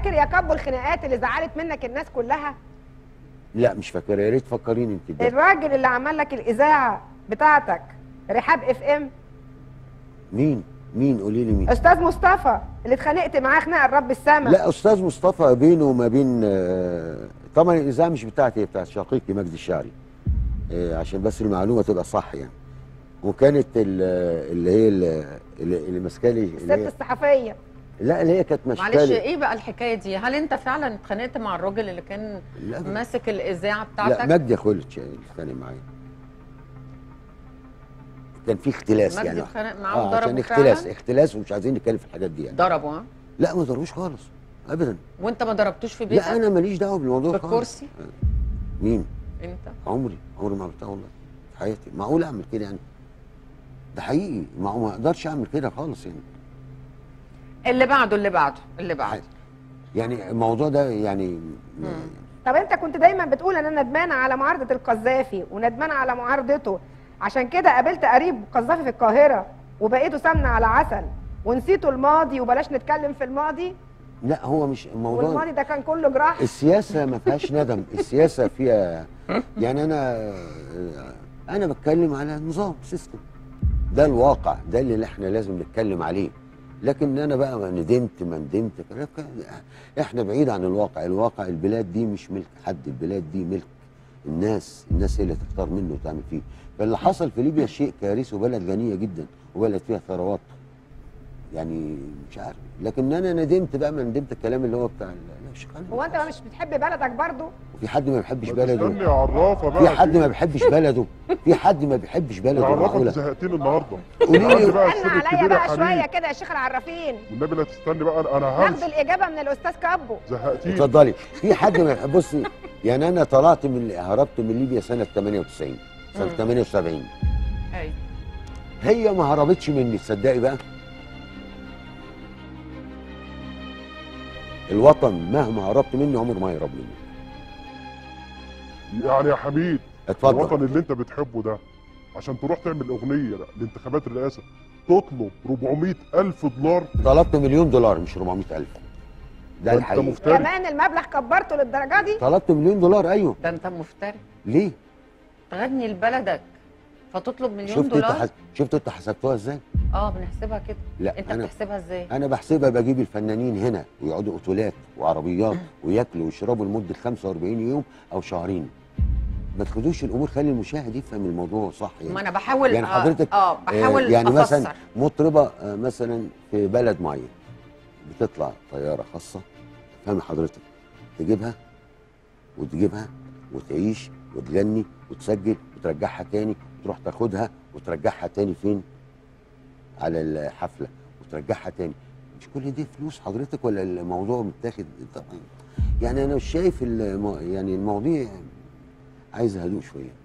فاكر يا كابو الخناقات اللي زعلت منك الناس كلها لا مش فاكر يا ريت فكريني انت ده الراجل اللي عمل لك الاذاعه بتاعتك رحاب اف ام مين مين قولي لي مين استاذ مصطفى اللي اتخانقت معاه خناقه الرب السما لا استاذ مصطفى بينه وما بين آه، طبعا الاذاعه مش بتاعتي هي بتاعت شقيقي مجدي الشاعري آه، عشان بس المعلومه تبقى صح يعني وكانت ال- اللي هي ال- اللي اللي ماسكالي الست اللي هي الصحفيه لا اللي هي كانت معلش ماسكالي ايه بقى الحكايه دي هل انت فعلا اتخانقت مع الراجل اللي كان لا ماسك الاذاعه لا بتاعتك مجدي خلت اللي اتخانق معايا كان في اختلاس مجدي يعني اتخانق معاه اه عشان وضربه اختلاس فعلا اختلاس ومش عايزين نتكلم في الحاجات دي يعني ضربه ها لا ما ضربوش خالص ابدا وانت ما ضربتوش في بيتك لا انا ماليش دعوه بالموضوع خالص بالكرسي مين انت عمري عمري ما عملتها والله في حياتي معقول اعمل كده يعني ده حقيقي ما ما اقدرش اعمل كده خالص يعني اللي بعده اللي بعده اللي بعده يعني الموضوع ده يعني طب انت كنت دايما بتقول ان انا ندمانه على معارضه القذافي وندمانه على معارضته عشان كده قابلت قريب قذافي في القاهره وبقيته سمنه على عسل ونسيتوا الماضي وبلاش نتكلم في الماضي لا هو مش الموضوع والماضي ده كان كله جراح السياسه ما فيهاش ندم السياسه فيها يعني انا انا بتكلم على نظام سيستم ده الواقع ده اللي احنا لازم نتكلم عليه لكن انا بقى ما ندمت ما ندمت احنا بعيد عن الواقع الواقع البلاد دي مش ملك حد البلاد دي ملك الناس الناس هي اللي تختار منه وتعمل فيه فاللي حصل في ليبيا شيء كارثي وبلد غنيه جدا وبلد فيها ثروات يعني مش عارف لكن انا ندمت بقى ما ندمت الكلام اللي هو بتاع ال- لا مش خالد. هو انت مش بتحب بلدك برضو وفي حد ما بيحبش ما تستني بلده يا عرافه بقى في حد ما بيحبش بلده في حد ما بيحبش يا بلده عرافه انت معقوله زهقتني النهارده قولي عندي لي بقى استنى السر عليا الكبير يا بقى شويه حبيبي كده يا شيخ العرافين والنبي لا تستني بقى انا ناخد همشي الاجابه من الاستاذ كابو زهقتيني اتفضلي في حد ما يحب بصي يعني انا طلعت من هربت من ليبيا سنه 98 سنه مم. 78 ايوه هي ما هربتش مني تصدقي بقى الوطن مهما هربت مني عمره ما هيهرب مني يعني يا حميد اتفضل الوطن اللي انت بتحبه ده عشان تروح تعمل اغنيه لانتخابات الرئاسه تطلب 400 الف دولار طلبت مليون دولار مش 400000 ده ده انت الحقيقي مفتري كمان المبلغ كبرته للدرجه دي طلبت مليون دولار ايوه ده انت مفتري ليه تغني لبلدك فتطلب مليون شفت انت دولار حس... شفت انت حسبتوها ازاي اه بنحسبها كده لا انت انا بتحسبها ازاي انا بحسبها بجيب الفنانين هنا ويقعدوا اوتيلات وعربيات وياكلوا ويشربوا لمده 45 يوم او شهرين ما تاخدوش الامور خلي المشاهد يفهم الموضوع صح يعني ما انا بحاول يعني آه، حضرتك اه بحاول آه، يعني افسر مثلا مطربه آه، مثلا في بلد معين بتطلع طياره خاصه فاهم حضرتك تجيبها وتجيبها وتعيش وتغني وتسجل وترجعها تاني وتروح تاخدها وترجعها تاني فين على الحفله وترجعها تاني مش كل دي فلوس حضرتك ولا الموضوع متاخد طبعا يعني انا مش شايف المو... يعني المواضيع عايزه هدوء شويه